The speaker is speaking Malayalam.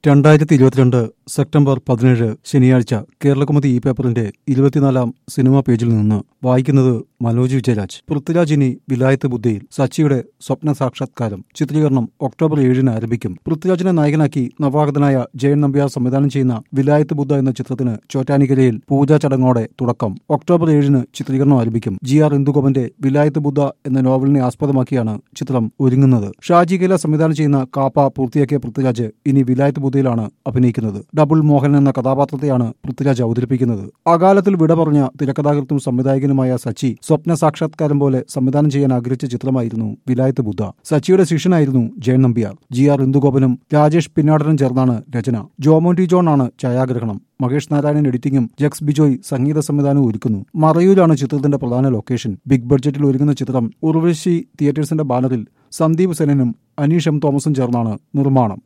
രണ്ടായിരത്തി ഇരുപത്തിരണ്ട് സെപ്റ്റംബർ പതിനേഴ് ശനിയാഴ്ച കേരളകൗമുദി ഈ പേപ്പറിന്റെ ഇരുപത്തിനാലാം സിനിമാ പേജിൽ നിന്ന് വായിക്കുന്നത് മനോജ് വിജയരാജ് പൃഥ്വിരാജ് ഇനി വിലായത്ത് ബുദ്ധയിൽ സച്ചിയുടെ സ്വപ്ന സാക്ഷാത്കാരം ചിത്രീകരണം ഒക്ടോബർ ഏഴിന് ആരംഭിക്കും പൃഥ്വിരാജിനെ നായകനാക്കി നവാഗതനായ ജയൻ നമ്പ്യാർ സംവിധാനം ചെയ്യുന്ന വിലായത്ത് ബുദ്ധ എന്ന ചിത്രത്തിന് ചോറ്റാനിക്കരയിൽ പൂജാ ചടങ്ങോടെ തുടക്കം ഒക്ടോബർ ഏഴിന് ചിത്രീകരണം ആരംഭിക്കും ജി ആർ ഇന്ദുഗോപന്റെ വിലായത്ത് ബുദ്ധ എന്ന നോവലിനെ ആസ്പദമാക്കിയാണ് ചിത്രം ഒരുങ്ങുന്നത് ഷാജി കൈല സംവിധാനം ചെയ്യുന്ന കാപ്പ പൂർത്തിയാക്കിയ പൃഥ്വിരാജ് ഇനി വിലായത്ത് ബുദ്ധയിലാണ് അഭിനയിക്കുന്നത് ഡബിൾ മോഹൻ എന്ന കഥാപാത്രത്തെയാണ് പൃഥ്വിരാജ് അവതരിപ്പിക്കുന്നത് അകാലത്തിൽ വിട പറഞ്ഞ തിരക്കഥാകൃത്തും സംവിധായകനുമായ സച്ചി സ്വപ്ന സാക്ഷാത്കാരം പോലെ സംവിധാനം ചെയ്യാൻ ആഗ്രഹിച്ച ചിത്രമായിരുന്നു വിലായത്ത് ബുദ്ധ സച്ചിയുടെ ശിഷ്യനായിരുന്നു ജയൻ നമ്പ്യാർ ജി ആർ ഇന്ദുഗോപനും രാജേഷ് പിന്നാടനും ചേർന്നാണ് രചന ജോമോന്റി ജോൺ ആണ് ഛായാഗ്രഹണം മഹേഷ് നാരായണൻ എഡിറ്റിംഗും ജക്സ് ബിജോയ് സംഗീത സംവിധാനവും ഒരുക്കുന്നു മറയൂരാണ് ചിത്രത്തിന്റെ പ്രധാന ലൊക്കേഷൻ ബിഗ് ബഡ്ജറ്റിൽ ഒരുങ്ങുന്ന ചിത്രം ഉർവശി തിയേറ്റേഴ്സിന്റെ ബാനറിൽ സന്ദീപ് സെനനും അനീഷ് എം തോമസും ചേർന്നാണ് നിർമ്മാണം